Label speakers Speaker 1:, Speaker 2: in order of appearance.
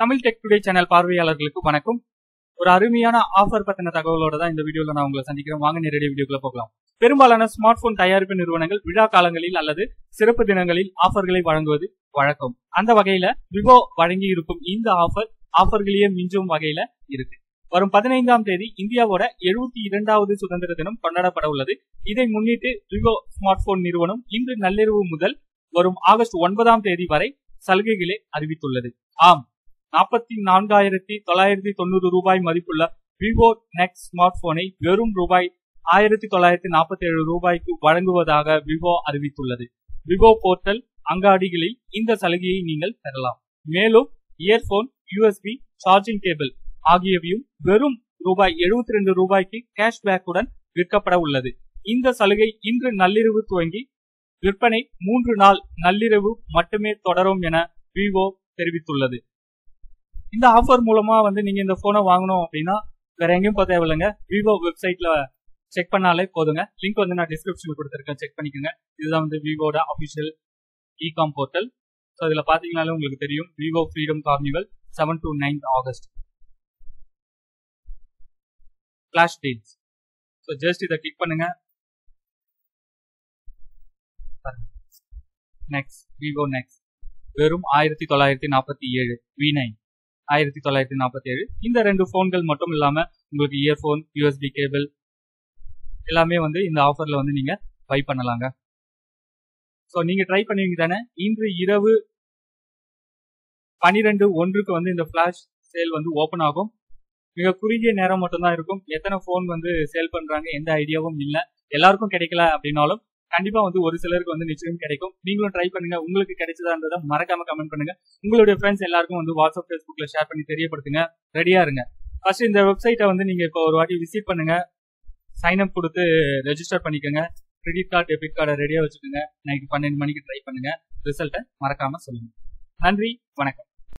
Speaker 1: Tamil tech today channel பார்வையாளர்களுக்கு வணக்கம் ஒரு அருமையான ஆஃபர் பத்தின தகவலோட தான் இந்த வீடியோல நான் உங்களை சந்திக்கிறேன் வாங்க நேரடி வீடியோக்குள்ள போகலாம் பெரும்பாலான ஸ்மார்ட் போன் தயாரிப்பு நிறுவனங்கள் விழா காலங்களில் அல்லது சிறப்பு தினங்களில் ஆஃபர்களை வழங்குவது வழக்கம் அந்த வகையில விவோ வழங்கி இருக்கும் இந்த ஆஃபர் ஆஃபர்களையே மிஞ்சும் வகையில இருக்கு வரும் பதினைந்தாம் தேதி இந்தியாவோட எழுபத்தி இரண்டாவது சுதந்திர தினம் கொண்டாடப்பட உள்ளது இதை முன்னிட்டு விவோ ஸ்மார்ட் போன் நிறுவனம் இன்று நள்ளிரவு முதல் வரும் ஆகஸ்ட் ஒன்பதாம் தேதி வரை சலுகைகளை அறிவித்துள்ளது ஆம் நாற்பத்தி நான்காயிரத்தி தொள்ளாயிரத்தி தொண்ணூறு ரூபாய் மதிப்புள்ள விவோ நெக்ஸ்ட் ஸ்மார்ட் போனை வெறும் ரூபாய் ஆயிரத்தி தொள்ளாயிரத்தி நாற்பத்தி ஏழு ரூபாய்க்கு வழங்குவதாக விவோ அறிவித்துள்ளது விவோ போர்ட்டல் அங்காடிகளில் இந்த சலுகையை நீங்கள் பெறலாம் மேலும் இயர்போன் யூஎஸ்பி சார்ஜிங் கேபிள் ஆகியவையும் வெறும் ரூபாய் எழுபத்தி ரெண்டு ரூபாய்க்கு கேஷ்பேக்குடன் விற்கப்பட உள்ளது இந்த சலுகை இன்று நள்ளிரவு துவங்கி விற்பனை மூன்று நாள் நள்ளிரவு மட்டுமே தொடரும் என விவோ தெரிவித்துள்ளது இந்த ஆஃபர் மூலமா வந்து நீங்க இந்த போனை வாங்கணும் அப்படின்னா வேற எங்கேயும் போக தேவையில்லைங்க விவோ வெப்சைட்ல செக் பண்ணாலே போதுங்க லிங்க் வந்து நான் டிஸ்கிரிப்ஷன்ல கொடுத்துருக்கேன் செக் பண்ணிக்கோங்க இதுதான் வந்து விவோட அபிஷியல் இகாம் போர்ட்டல் ஸோ இதுல பாத்தீங்கன்னாலே உங்களுக்கு தெரியும் Vivo freedom carnival seven to ninth August flash deals so just இதை கிளிக் பண்ணுங்க நெக்ஸ்ட் விவோ நெக்ஸ்ட் வெறும் ஆயிரத்தி தொள்ளாயிரத்தி நாற்பத்தி ஏழு வி நைன் ஆயிரத்தி தொள்ளாயிரத்தி நாற்பத்தி ஏழு இந்த ரெண்டு போன்கள் மட்டும் இல்லாம உங்களுக்கு இயர்போன் யூஎஸ்பி கேபிள் எல்லாமே வந்து இந்த ஆஃபர்ல வந்து நீங்க பை பண்ணலாங்க ஸோ நீங்க ட்ரை பண்ணுவீங்க தானே இன்று இரவு பனிரெண்டு ஒன்றுக்கு வந்து இந்த ஃபிளாஷ் சேல் வந்து ஓப்பன் ஆகும் மிக குறுகிய நேரம் மட்டும்தான் இருக்கும் எத்தனை ஃபோன் வந்து சேல் பண்றாங்க எந்த ஐடியாவும் இல்லை எல்லாருக்கும் கிடைக்கல அப்படின்னாலும் கண்டிப்பா வந்து ஒரு சிலருக்கு வந்து நிச்சயம் கிடைக்கும் நீங்களும் ட்ரை பண்ணுங்க உங்களுக்கு கிடைச்சதா மறக்காம கமெண்ட் பண்ணுங்க உங்களுடைய ஃப்ரெண்ட்ஸ் எல்லாருக்கும் வந்து வாட்ஸ்அப் ஃபேஸ்புக்ல ஷேர் பண்ணி தெரியப்படுத்துங்க ரெடியா இருங்க ஃபர்ஸ்ட் இந்த வெப்சைட்டை வந்து நீங்க இப்போ ஒரு வாட்டி விசிட் பண்ணுங்க சைன் அப் கொடுத்து ரெஜிஸ்டர் பண்ணிக்கோங்க கிரெடிட் கார்டு டெபிட் கார்டை ரெடியா வச்சுக்கோங்க நைட்டு பன்னெண்டு மணிக்கு ட்ரை பண்ணுங்க ரிசல்ட்டை மறக்காம சொல்லுங்க நன்றி வணக்கம்